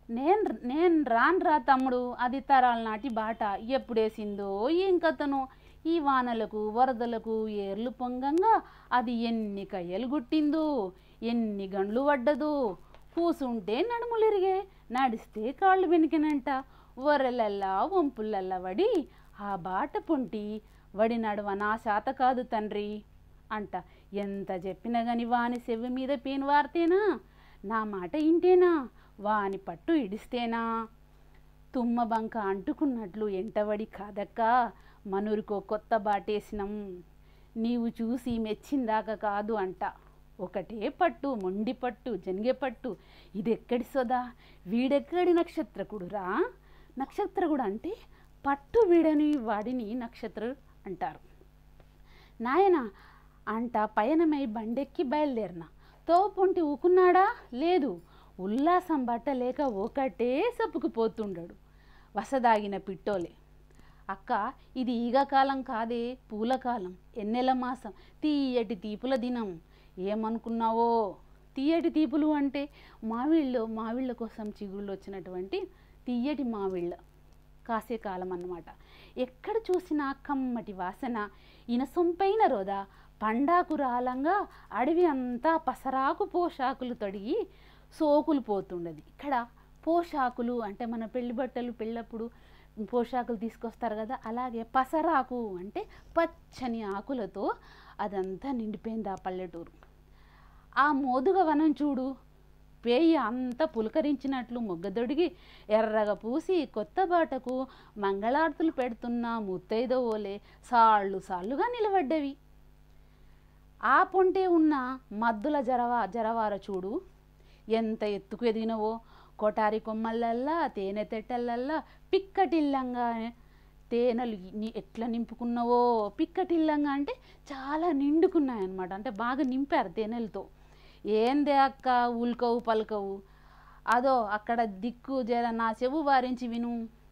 నేను నేను రాను రా తమ్ముడు అది తరాల నాటి బాట ఎప్పుడేసిందో ఏం కథనో ఈ వానలకు వరదలకు ఏర్లు పొంగంగా అది ఎన్ని కయ్యలు గుట్టిందో ఎన్ని గండ్లు పడ్డదో కూసుంటే నడుములిరిగే నడిస్తే కాళ్ళు వెనికినంట వరలల్లా వంపులల్లా వడి ఆ బాట పొంటి వడి నడవ నా శాత కాదు తండ్రి అంట ఎంత చెప్పినా గాని వాని చెవి మీద పేను వార్తేనా నా మాట ఇంటేనా వాని పట్టు ఇడిస్తేనా తుమ్మ బంక అంటుకున్నట్లు ఎంటబడి కాదక్క మనూరికో కొత్త బాటేసినం నీవు చూసి మెచ్చిందాక కాదు అంట ఒకటే పట్టు మొండి పట్టు జనిగే పట్టు ఇదెక్కడి సోదా వీడెక్కడి నక్షత్రకుడురా నక్షత్రకుడు అంటే పట్టు వీడని వాడిని నక్షత్ర అంటారు నాయన అంట పయనమై బండెక్కి బయలుదేరిన తోపొంటి ఊకున్నాడా లేదు ఉల్లాసం బట్టలేక ఒకటే సప్పుకుపోతుండడు వసదాగిన పిట్టోలే అక్క ఇది ఈగ కాలం కాదే పూల కాలం ఎన్నెల మాసం తీయటి తీపుల దినం ఏమనుకున్నావో తీయటి తీపులు అంటే మావిళ్ళు మావిళ్ళ కోసం చిగుళ్ళు వచ్చినటువంటి తీయటి మావిళ్ళ కాసే కాలం అన్నమాట ఎక్కడ చూసినా కమ్మటి వాసన ఇనసొంపైన రోద పండాకు రాలంగా అడవి అంతా పసరాకు పోషాకులు తొడిగి సోకులు పోతుండదు ఇక్కడ పోషాకులు అంటే మన పెళ్లి బట్టలు పెళ్ళప్పుడు పోషాకులు తీసుకొస్తారు కదా అలాగే పసరాకు అంటే పచ్చని ఆకులతో అదంతా నిండిపోయింది ఆ పల్లెటూరు ఆ మోదుగ వనం చూడు పేయి అంతా పులకరించినట్లు మొగ్గదొడిగి ఎర్రగా పూసి కొత్త బాటకు మంగళార్తులు పెడుతున్న ముత్తైదవోలే సాళ్ళు సాళ్ళుగా నిలబడ్డవి ఆ పొంటే ఉన్న మద్దుల జరవా జరవార చూడు ఎంత ఎత్తుకు ఎదిగినవో కొటారి కొమ్మలల్లా తేనె తెట్టలల్లా పిక్కటిల్లంగా తేనెలు ని- ఎట్లా నింపుకున్నావో పిక్కటిల్లంగా అంటే చాలా నిండుకున్నాయన్నమాట అంటే బాగా నింపారు తేనెలతో ఏందే అక్క ఉల్కవు పలకవు అదో అక్కడ దిక్కు జర నా చెవు వారించి విను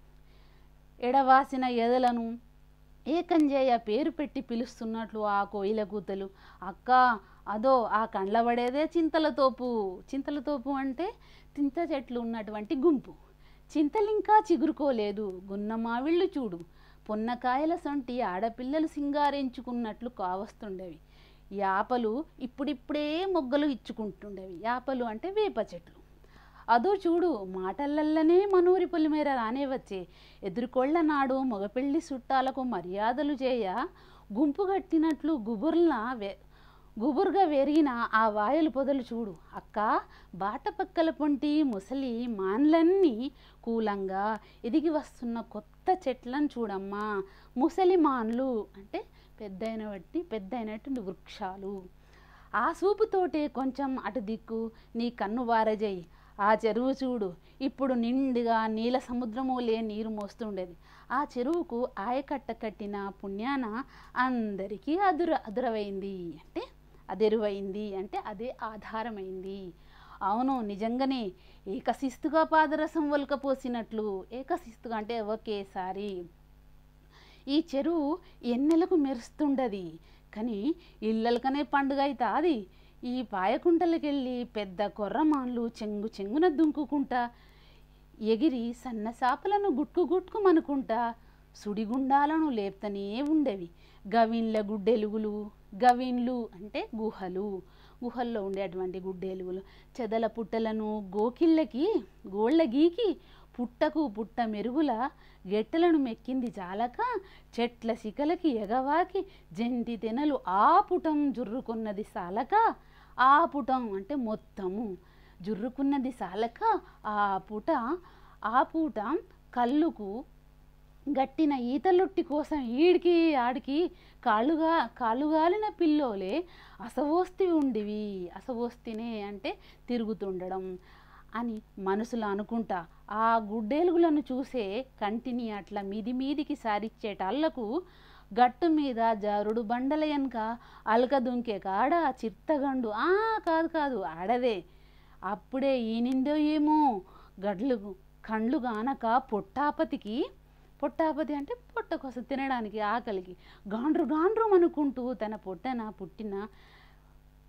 ఎడవాసిన ఎదలను ఏకంజేయ పేరు పెట్టి పిలుస్తున్నట్లు ఆ కోయిల కూతలు అక్క అదో ఆ కండ్ల పడేదే చింతల తోపు చింతల తోపు అంటే చింత చెట్లు ఉన్నటువంటి గుంపు చింతలింకా చిగురుకోలేదు గున్న మావిళ్ళు చూడు పొన్నకాయల సొంటి ఆడపిల్లలు సింగారించుకున్నట్లు కావస్తుండేవి యాపలు ఇప్పుడిప్పుడే మొగ్గలు ఇచ్చుకుంటుండేవి యాపలు అంటే వేప చెట్లు అదో చూడు మాటలల్లనే మనూరి పొలిమేర రానే వచ్చే ఎదుర్కొళ్ళ నాడు మగపెళ్లి చుట్టాలకు మర్యాదలు చేయ గుంపు కట్టినట్లు గుబుర్ల వే గుబురుగా వెరిగిన ఆ వాయలు పొదలు చూడు అక్క బాట పక్కల పొంటి ముసలి మాన్లన్నీ కూలంగా ఎదిగి వస్తున్న కొత్త చెట్లను చూడమ్మా ముసలి మాన్లు అంటే పెద్దయిన బట్టి పెద్దయినటువంటి వృక్షాలు ఆ సూపుతోటే కొంచెం అటు దిక్కు నీ కన్ను వారజేయి ఆ చెరువు చూడు ఇప్పుడు నిండుగా నీల సముద్రములే నీరు మోస్తుండేది ఆ చెరువుకు ఆయకట్ట కట్టిన పుణ్యాన అందరికీ అదుర అదురవైంది అంటే అదెరువైంది అంటే అదే ఆధారమైంది అవును నిజంగానే ఏకశిస్తుగా పాదరసం ఒలకపోసినట్లు ఏకశిస్తుగా అంటే ఒకేసారి ఈ చెరువు ఎన్నెలకు మెరుస్తుండది కానీ ఇళ్ళలకనే పండుగ అయితే అది ఈ పాయకుంటలకెళ్ళి పెద్ద కొర్రమాన్లు చెంగు చెంగున దుంకుకుంటా ఎగిరి సన్న చేపలను గుట్కు గుట్టుకుమనుకుంటా సుడిగుండాలను లేపుతూనే ఉండేవి గవిన్ల గుడ్డెలుగులు గవిన్లు అంటే గుహలు గుహల్లో ఉండేటువంటి గుడ్డెలుగులు చెదల పుట్టలను గోకిళ్ళకి గోళ్ళ గీకి పుట్టకు పుట్ట మెరుగుల గెట్టలను మెక్కింది జాలక చెట్ల శిఖలకి ఎగవాకి జంటి తెనలు ఆ పుటం జుర్రుకున్నది సాలక ఆ పుటం అంటే మొత్తము జుర్రుకున్నది సాలక ఆ పుట ఆ పూట కళ్ళుకు గట్టిన ఈతలొట్టి కోసం ఈడికి ఆడికి కాళ్ళుగా కాళ్ళుగాలిన పిల్లోలే అసవోస్తి ఉండివి అసవోస్తినే అంటే తిరుగుతుండడం అని మనసులో అనుకుంటా ఆ గుడ్డేలుగులను చూసే కంటిని అట్లా మీది మీదికి సారిచ్చేటాళ్లకు గట్టు మీద జారుడు బండల వెనక అలక దుంకే కాడ చిత్తగండు ఆ కాదు కాదు ఆడదే అప్పుడే ఈనిందో ఏమో గడ్లు కండ్లు గానక పొట్టాపతికి పొట్టాపతి అంటే పొట్ట కోసం తినడానికి ఆకలికి గాండ్రు గాండ్రు అనుకుంటూ తన పొట్టన పుట్టిన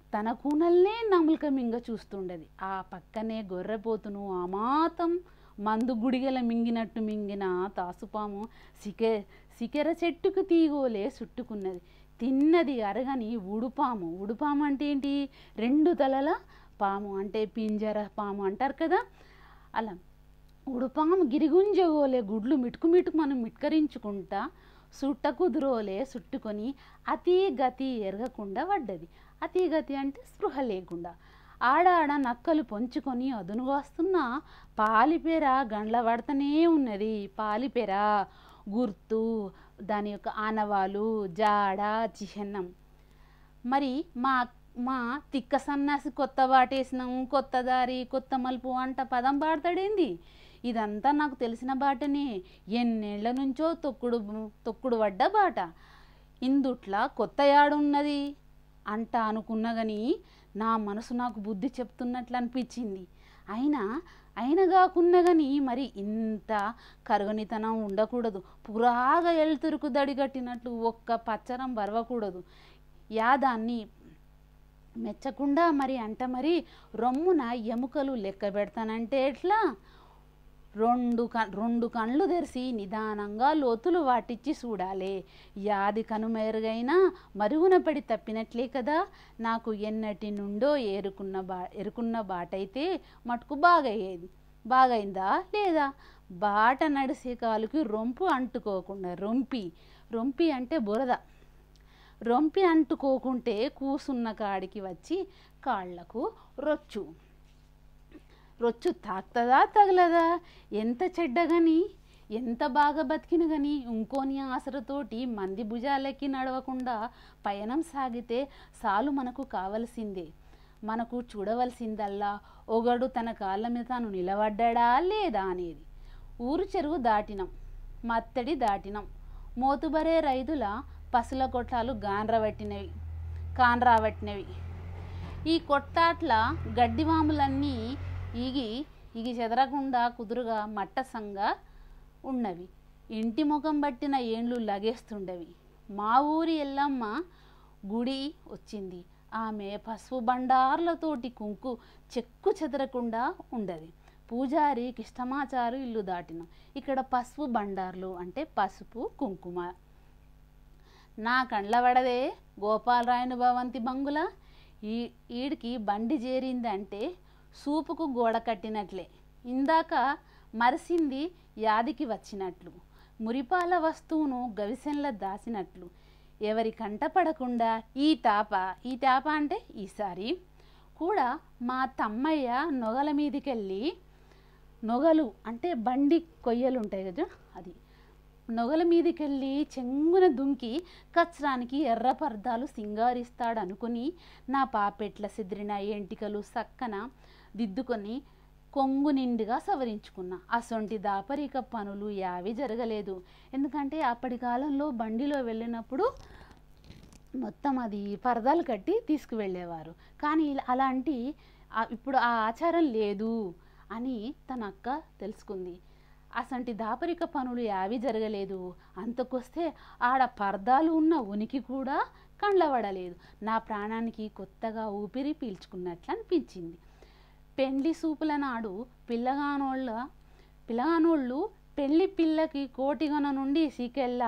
తన కూనల్నే నములుక మింగ చూస్తుండది ఆ పక్కనే గొర్రెపోతును అమాతం మందు గుడిగల మింగినట్టు మింగిన తాసుపాము సికె సికెర చెట్టుకు తీగోలే చుట్టుకున్నది తిన్నది అరగని ఉడుపాము ఉడుపాము అంటే ఏంటి రెండు తలల పాము అంటే పింజర పాము అంటారు కదా అలా ఉడుపాము గిరిగుంజగోలే గుడ్లు మిటుకు మిటుకు మనం మిట్కరించుకుంటా సుట్ట కుదురోలే చుట్టుకొని అతి గతి ఎరగకుండా పడ్డది అతి గతి అంటే స్పృహ లేకుండా ఆడాడ నక్కలు పొంచుకొని అదునుగాస్తున్న పాలిపేర గండ్ల పడతనే ఉన్నది పాలిపేర గుర్తు దాని యొక్క ఆనవాలు జాడ చిహ్నం మరి మా మా తిక్క సన్నాసి కొత్త బాటేసినాం కొత్త దారి కొత్త మలుపు అంట పదం పాడతాడేంది ఇదంతా నాకు తెలిసిన బాటనే ఎన్నేళ్ల నుంచో తొక్కుడు తొక్కుడు పడ్డ బాట ఇందుట్లా కొత్త యాడున్నది అంట అనుకున్నా కానీ నా మనసు నాకు బుద్ధి చెప్తున్నట్లు అనిపించింది అయినా అయినా కాకున్నా కానీ మరి ఇంత కరుగనితనం ఉండకూడదు పురాగా ఎలుతురుకు దడిగట్టినట్లు ఒక్క పచ్చరం బరవకూడదు యాదాన్ని మెచ్చకుండా మరి అంట మరి రొమ్మున ఎముకలు లెక్క పెడతానంటే ఎట్లా రెండు కన్ రెండు కళ్ళు తెరిచి నిదానంగా లోతులు వాటిచ్చి చూడాలి యాది కనుమెరుగైనా మరుగున పడి తప్పినట్లే కదా నాకు ఎన్నటి నుండో ఏరుకున్న బా ఎరుకున్న బాటైతే మటుకు బాగయ్యేది బాగైందా లేదా బాట నడిసే కాలుకి రొంపు అంటుకోకుండా రొంపి రొంపి అంటే బురద రొంపి అంటుకోకుంటే కూసున్న కాడికి వచ్చి కాళ్లకు రొచ్చు రొచ్చు తాకుతుందా తగలదా ఎంత చెడ్డగని ఎంత బాగా బతికిన గని ఇంకోని ఆసరతోటి మంది భుజాలెక్కి నడవకుండా పయనం సాగితే సాలు మనకు కావలసిందే మనకు చూడవలసిందల్లా ఒకడు తన కాళ్ళ మీద తాను నిలబడ్డా లేదా అనేది ఊరు చెరువు దాటినం మత్తడి దాటినం మోతుబరే రైతుల పసుల కొట్లాలు గాన్రబట్టినవి కాన్రాబట్టినవి ఈ కొట్టాట్ల గడ్డివాములన్నీ ఈగి ఇగి చెదరకుండా కుదురుగా మట్టసంగా ఉన్నవి ఇంటి ముఖం పట్టిన ఏండ్లు లగేస్తుండవి మా ఊరి ఎల్లమ్మ గుడి వచ్చింది ఆమె పసుపు బండార్లతోటి కుంకు చెక్కు చెదరకుండా ఉండది పూజారి కిష్టమాచారు ఇల్లు దాటినాం ఇక్కడ పసుపు బండార్లు అంటే పసుపు కుంకుమ నా కండ్ల పడదే గోపాలరాయను భవంతి బంగుల ఈ ఈడికి బండి చేరిందంటే సూపుకు గోడ కట్టినట్లే ఇందాక మరిసింది యాదికి వచ్చినట్లు మురిపాల వస్తువును గవిసెంల దాచినట్లు ఎవరి కంట పడకుండా ఈ తాప ఈ తాప అంటే ఈసారి కూడా మా తమ్మయ్య నొగల మీదికెళ్ళి నొగలు అంటే బండి కొయ్యలు ఉంటాయి కదా అది నొగల మీదికెళ్ళి చెంగున దుంకి కచ్చరానికి ఎర్ర పర్దాలు సింగారిస్తాడు అనుకుని నా పాపెట్ల సిద్రిన ఎంటికలు సక్కన దిద్దుకొని కొంగు నిండుగా సవరించుకున్నా అసొంటి దాపరిక పనులు యావి జరగలేదు ఎందుకంటే అప్పటి కాలంలో బండిలో వెళ్ళినప్పుడు మొత్తం అది పరదాలు కట్టి తీసుకువెళ్ళేవారు కానీ ఇలా- అలాంటి ఆ- ఇప్పుడు ఆ ఆచారం లేదు అని తన అక్క తెలుసుకుంది అసంటి దాపరిక పనులు యావి జరగలేదు అంతకొస్తే ఆడ పర్దాలు ఉన్న ఉనికి కూడా కండ్లబడలేదు నా ప్రాణానికి కొత్తగా ఊపిరి పీల్చుకున్నట్లు అనిపించింది పెండ్లి సూపుల నాడు పిల్లగానోళ్ళ పిల్లగానోళ్ళు పెళ్లి పిల్లకి కోటిగొన నుండి సీకెళ్ళ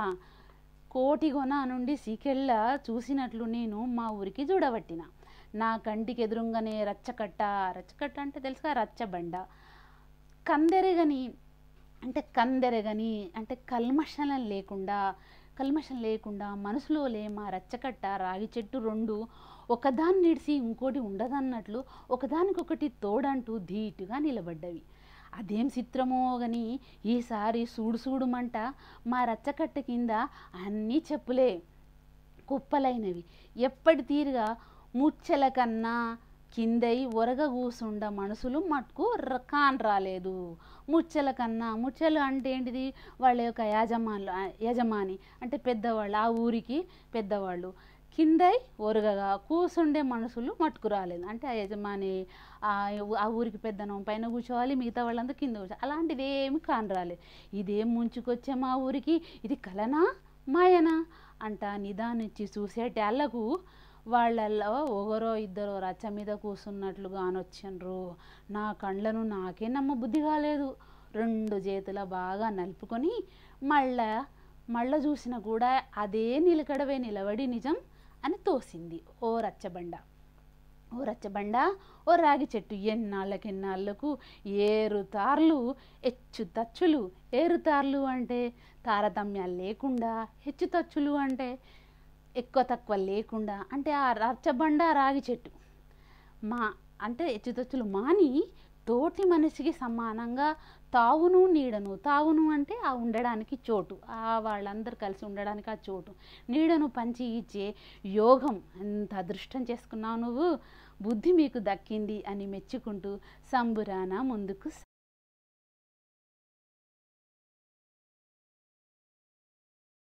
కోటిగొన నుండి సీకెళ్ళ చూసినట్లు నేను మా ఊరికి చూడబట్టిన నా కంటికి ఎదురుగానే రచ్చకట్ట రచ్చకట్ట అంటే తెలుసుగా రచ్చబండ కందెరగని అంటే కందెరగని అంటే కల్మషం లేకుండా కల్మషం లేకుండా మనసులో లే మా రచ్చకట్ట రాగి చెట్టు రెండు ఒకదాన్ని నిడిసి ఇంకోటి ఉండదన్నట్లు ఒకదానికొకటి తోడంటూ ధీటుగా నిలబడ్డవి అదేం చిత్రమో గని ఈసారి సూడు సూడుమంట మా రచ్చకట్ట కింద అన్నీ చెప్పులే కుప్పలైనవి ఎప్పటి తీరుగా ముచ్చెల కన్నా కిందై ఒరగ కూసుండ మనుషులు మటుకు ర- కాన్ రాలేదు ముచ్చెల కన్నా ముచ్చెలు అంటే ఏంటిది వాళ్ళ యొక్క యాజమాన్లు ఆ, యజమాని అంటే పెద్దవాళ్ళు ఆ ఊరికి పెద్దవాళ్ళు కిందై ఒరగగా కూసుండే మనుషులు మట్టుకు రాలేదు అంటే ఆ యజమాని ఆ ఆ ఊరికి పెద్దనం పైన కూర్చోవాలి మిగతా వాళ్ళందరూ కింద కూర్చోవాలి అలాంటిది ఏమి కాని రాలేదు ఇదేం ముంచుకొచ్చే మా ఊరికి ఇది కలనా మాయనా అంట నిదానిచ్చి చూసేటాళ్లకు వాళ్ళల్లో ఒకరో ఇద్దరో రచ్చ మీద కూసున్నట్లుగా అనొచ్చిండ్రు నా కండ్లను నాకే నమ్మ బుద్ధి కాలేదు రెండు చేతుల బాగా నలుపుకొని మళ్ళా మళ్ళా చూసిన కూడా అదే నిలకడవే నిలబడి నిజం అని తోసింది ఓ రచ్చబండ ఓ రచ్చబండ ఓ రాగి చెట్టు ఎన్నాళ్ళకెన్నాళ్ళకు ఏరుతార్లు హెచ్చు తచ్చులు ఏరుతార్లు అంటే తారతమ్యాలు లేకుండా హెచ్చు తచ్చులు అంటే ఎక్కువ తక్కువ లేకుండా అంటే ఆ రచ్చబండ రాగి చెట్టు మా అంటే హెచ్చుతచ్చులు మాని తోటి మనిషికి సమానంగా తావును నీడను తావును అంటే ఆ ఉండడానికి చోటు ఆ వాళ్ళందరూ కలిసి ఉండడానికి ఆ చోటు నీడను పంచి ఇచ్చే యోగం ఎంత అదృష్టం చేసుకున్నావు నువ్వు బుద్ధి మీకు దక్కింది అని మెచ్చుకుంటూ సంబురాన ముందుకు